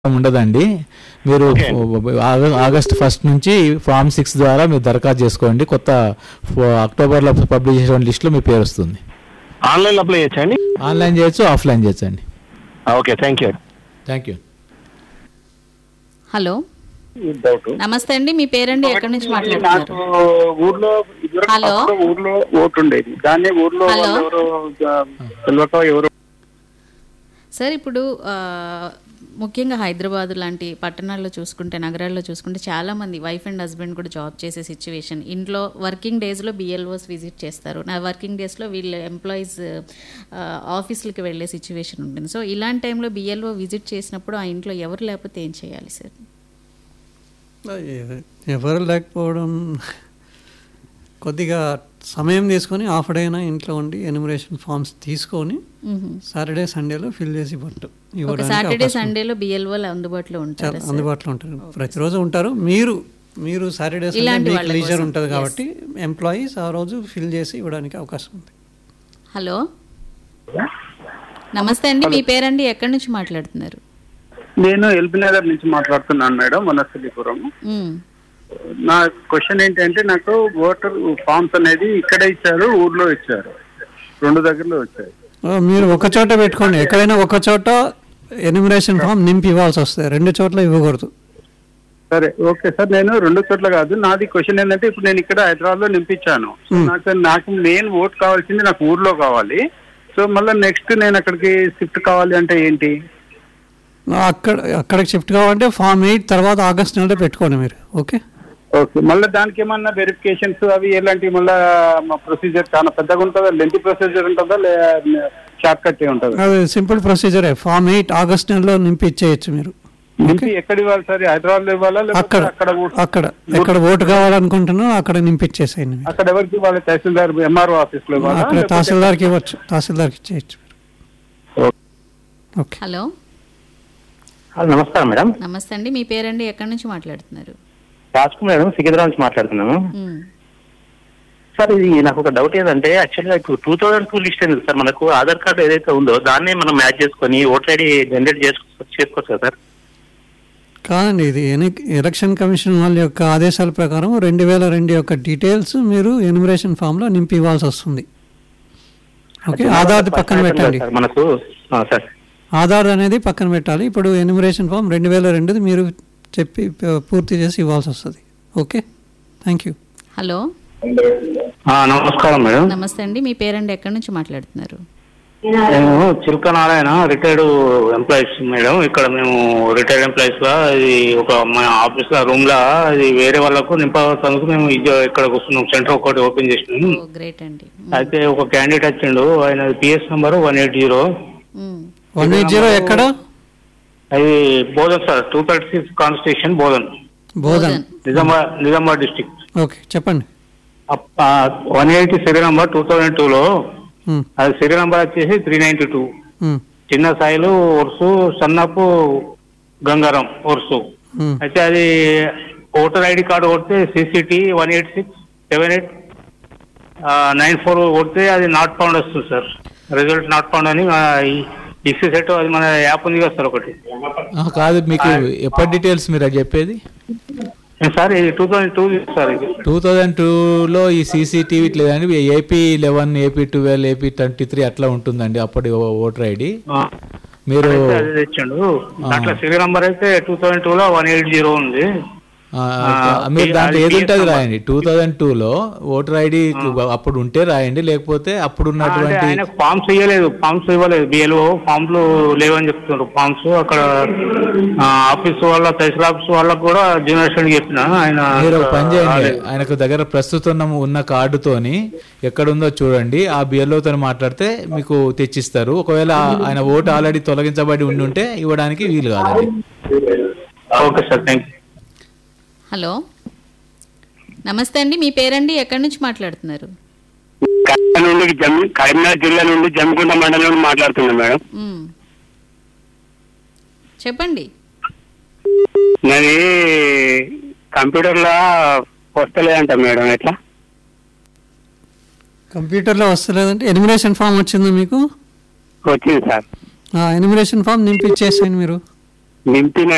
ఉండదండి మీరు ఆగ- ఆగస్ట్ ఫస్ట్ నుంచి ఫామ్ సిక్స్ ద్వారా మీరు దరఖాస్తు చేసుకోండి కొత్త ఫో- అక్టోబర్లో పబ్లిష్ చేసిన లిస్ట్లో మీ పేరు వస్తుంది ఆన్లైన్ అప్లై చేయొచ్చా అండి ఆన్లైన్ చేయొచ్చు ఆఫ్లైన్ చేయొచ్చు అండి okay thank you thank you hello doubt నమస్తే అండి మీ పేరండి ఎక్కడి నుంచి నాకు మాట్లాడుతున్నారు ఊర్లో ఇదివరకు హలో. ఫస్ట్ ఊర్లో ఓటు ఉండేది దాన్ని ఊర్లో హలో. వాళ్ళు ఎవరు ఆ, తెలియక ఎవరు సార్ ఇప్పుడు ఆ, ముఖ్యంగా హైదరాబాద్ లాంటి పట్టణాల్లో చూసుకుంటే నగరాల్లో చూసుకుంటే చాలా మంది వైఫ్ అండ్ హస్బెండ్ కూడా జాబ్ చేసే సిచ్యువేషన్ ఇంట్లో వర్కింగ్ డేస్లో బిఎల్ఓస్ విజిట్ చేస్తారు నా వర్కింగ్ డేస్లో వీళ్ళ ఎంప్లాయీస్ ఆఫీసులకి వెళ్ళే సిచ్యువేషన్ ఉంటుంది సో ఇలాంటి టైంలో బిఎల్ఓ విజిట్ చేసినప్పుడు ఆ ఇంట్లో ఎవరు లేకపోతే ఏం చేయాలి సార్ ఎ- ఎవరు లేకపోవడం కొద్దిగా సమయం తీసుకొని హాఫ్ డే అయినా ఇంట్లో ఉండి ఎనిమరేషన్ ఫామ్స్ తీసుకొని సాటర్డే సండేలో ఫిల్ చేసి పట్టు ఒక ఇవ్వడానికి సాటర్డే అవకాశం ఉంది. సండేలో బిఎల్ఓలు అందుబాటులో ఉంటారు చాలా అందుబాటులో ఉంటారు ప్రతిరోజు ఉంటారు మీరు మీరు సాటర్డే సండే ఇలాంటి మీకు వాళ్ళ లీజర్ కోసం, ఉంటుంది yes. కాబట్టి ఎంప్లాయీస్ ఆ రోజు ఫిల్ చేసి ఇవ్వడానికి అవకాశం ఉంది హలో నమస్తే అండి మీ పేరండి ఎక్కడి నుంచి మాట్లాడుతున్నారు నేను ఎల్బీ నగర్ నుంచి మాట్లాడుతున్నాను మేడం వనస్థలిపురం మ్మ్. నా క్వశ్చన్ ఏంటంటే నాకు ఓటర్ ఫామ్స్ అనేది ఇక్కడ ఇచ్చారు ఊర్లో ఇచ్చారు రెండు దగ్గరలో వచ్చాయి ఆ, మీరు ఒక చోట పెట్టుకోండి ఎక్కడైనా ఒక చోట ఎనిమరేషన్ ఫామ్ నింపి ఇవ్వాల్సి వస్తుంది రెండు చోట్ల ఇవ్వకూడదు సరే ఓకే సార్ నేను రెండు చోట్ల కాదు నాది క్వశ్చన్ ఏంటంటే ఇప్పుడు నేను ఇక్కడ హైదరాబాద్ లో నింపించాను సో నాకు నాకు మెయిన్ ఓట్ కావాల్సింది నాకు ఊర్లో కావాలి సో మళ్ళీ నెక్స్ట్ నేను అక్కడికి షిఫ్ట్ కావాలి అంటే ఏంటి అక్కడ అక్కడికి షిఫ్ట్ కావాలంటే ఫామ్ ఎయిట్ తర్వాత ఆగస్ట్ నెలలో పెట్టుకోండి మీరు ఓకే ఓకే మళ్ళీ దానికి ఏమన్నా వెరిఫికేషన్స్ అవి ఎలాంటి మళ్ళీ ప్రొసీజర్ చాలా పెద్దగా ఉంటుందా లెంత్ ప్రొసీజర్ ఉంటుందా లే షార్ట్ కట్ ఉంటుందా అది సింపుల్ ప్రొసీజరే ఫామ్ ఎయిట్ ఆగస్ట్ నెలలో నింపి ఇచ్చేయచ్చు మీరు నింపి ఎక్కడ ఇవ్వాలి సార్ హైదరాబాద్ లో ఇవ్వాలా లేకపోతే అక్కడ అక్కడ ఊ- అక్కడ ఎక్కడ ఓటు కావాలనుకుంటున్నా అక్కడ నింపించేసేయండి మీరు అక్కడ ఎవరికి ఇవ్వాలి తహసీల్దార్ ఎంఆర్ఓ ఆఫీస్ లో ఇవ్వాలా అక్కడ లేకపోతే- తహసీల్దార్కి ఇవ్వచ్చు తహసీల్దార్కి ఇచ్చేయచ్చు మీరు ఓకే హలో నమస్కారం మేడం నమస్తే అండి మీ పేరండి ఎక్కడి నుంచి మాట్లాడుతున్నారు రాజ్ కుమార్ మేడం సికింద్రాబాద్ నుంచి మాట్లాడుతున్నాను మ్మ్. సార్ ఇది నాకు ఒక డౌట్ ఏంటంటే యాక్చువల్గా ఇప్పుడు టూ థౌసండ్ టూ లిస్ట్ అయింది సార్ మనకు ఆధార్ కార్డు ఏదైతే ఉందో దాన్నే మనం మ్యాచ్ చేసుకొని ఓటర్ ఐడి జనరేట్ చేసుకో చేసుకోవచ్చు కదా సార్ కాదండి ఇది ఎని- ఎలక్షన్ కమిషన్ వాళ్ళ యొక్క ఆదేశాల ప్రకారం రెండు వేల రెండు యొక్క డీటెయిల్స్ మీరు ఎనిమరేషన్ ఫామ్లో నింపి ఇవ్వాల్సి వస్తుంది ఓకే ఆధార్ పక్కన పెట్టండి సార్ మనకు ఆ, సార్ ఆధార్ అనేది పక్కన పెట్టాలి ఇప్పుడు ఎనిమరేషన్ ఫామ్ రెండు వేల రెండుది మీరు చెప్పి ప- పూర్తి చేసి ఇవ్వాల్సి వస్తుంది ఓకే థ్యాంక్ యూ హలో ఆ, నమస్కారం మేడం నమస్తే అండి మీ పేరండి ఎక్కడి నుంచి మాట్లాడుతున్నారు నేను Chilka Narayana retired employees madam ఇక్కడ మేము రిటైర్డ్ ఎంప్లాయీస్ గా ఇది ఒక మా ఆఫీస్ లో రూమ్ లా ఇది వేరే వాళ్ళకు నింపవడానికి మేము ఇది ఇక్కడ వస్తున్నాం సెంటర్ ఒకటి ఓపెన్ చేసినాం ఓ గ్రేట్ అండి అయితే ఒక క్యాండిడేట్ వచ్చిండు ఆయన PS number one eight zero hmm. One eight zero ఎక్కడ అది Bodhan sir two thirty six constitution Bodhan Bodhan Nizamabad Nizamabad district okay చెప్పండి one eighty serial number two thousand టూలో ఉమ్, అది సీరియల్ నంబర్ వచ్చేసి three ninety two um, Chinna Sailu Orusu Sannapu Gangaram Orusu um. అయితే అది ఓటర్ ఐడి కార్డు కొడితే CCT one eight six seven eight nine four కొడితే అది not found వస్తుంది సార్ రిజల్ట్ నాట్ ఫౌండ్ అని ఇక్స్ సెట్ అది మన యాప్ ఉంది కదా సార్ ఒకటి ఆ, కాదు మీకు ఎప్పటి డీటెయిల్స్ మీరు అది చెప్పేది సార్ ఇది టూ థౌజండ్ టూ సార్ ఇది టూ థౌజండ్ టూలో ఈ సీసీటీవీ లేదండి AP eleven AP twelve AP twenty three అట్లా ఉంటుందండి అప్పటి ఓ- ఓటర్ ఐడి ఆ. మీరు అయితే అది తెచ్చిండు దాంట్లో సీరియల్ నంబర్ అయితే టూ థౌజండ్ టూ లో వన్ ఎయిట్ జీరో ఉంది ఆ, ఆ, మీరు దాంట్లో అది ఏది ఉంటుంది PS రాయండి టూ థౌజండ్ టూలో ఓటర్ ఐడి అప్పుడు ఉంటే రాయండి లేకపోతే అప్పుడు అంటే ఉన్నటువంటి ఆయన ఫామ్స్ ఇవ్వలేదు ఫామ్స్ ఇవ్వలేదు బిఎల్ఓ ఫామ్స్ లేవని చెప్తున్నారు ఫామ్స్ అక్కడ ఆ, ఆఫీస్ వాళ్ళ తహసీల్ ఆఫీస్ వాళ్ళకు కూడా జనరేషన్ చెప్పిన ఆయన మీరు ఒక పని చేయండి రాలేదు. ఆయనకు దగ్గర ప్రస్తుతం ఉన్న- ఉన్న కార్డుతోని ఎక్కడుందో చూడండి ఆ బిఎల్ఓతో మాట్లాడితే మీకు తెచ్చిస్తారు ఒకవేళ ఆ- ఆయన ఓటు ఆల్రెడీ తొలగించబడి ఉండి ఉంటే ఇవ్వడానికి వీలు కాదండి okay sir thank you hello నమస్తే అండి మీ పేరండి ఎక్కడి నుంచి మాట్లాడుతున్నారు కరీంనగర్ నుండి జమ్ కరీంనగర్ జిల్లా నుండి జమ్మికుంట మండలం నుండి మాట్లాడుతున్నాను మేడం మ్మ్. చెప్పండి నాది కంప్యూటర్ లో వస్తలేదంట మేడం ఎట్లా కంప్యూటర్లో వస్తలేదంటే ఎనిమినేషన్ ఫామ్ వచ్చిందా మీకు వచ్చింది సార్ ఎనిమినేషన్ ఫామ్ నింపి ఇచ్చేసేయండి మీరు నింపిన